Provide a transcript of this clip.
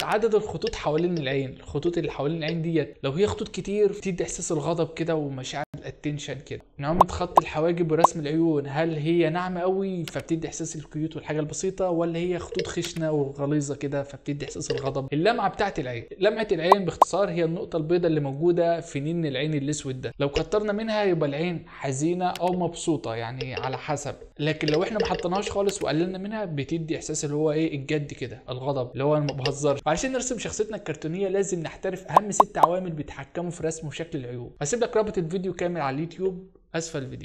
عدد الخطوط حوالين العين الخطوط اللي حوالين العين ديت لو هي خطوط كتير بتدي احساس الغضب كده ومشاعر الاتنشن كده نعومة خط الحواجب ورسم العيون هل هي ناعمة قوي فبتدي احساس الكيوت والحاجة البسيطة ولا هي خطوط خشنة وغليظة كده فبتدي احساس الغضب اللمعة بتاعت العين لمعة العين باختصار هي النقطة البيضاء اللي موجودة في نين العين الاسود ده لو كترنا منها يبقى العين حزينة او مبسوطة يعني على حسب لكن لو احنا ما حطيناهاش خالص وقللنا منها بتدي احساس اللي هو ايه الجد كده الغضب اللي هو انا ما بهزرش وعشان نرسم شخصيتنا الكرتونية لازم نحترف اهم ست عوامل بيتحكموا في رسم وشكل العيون هسيب لك رابط الفيديو كامل على اليوتيوب اسفل الفيديو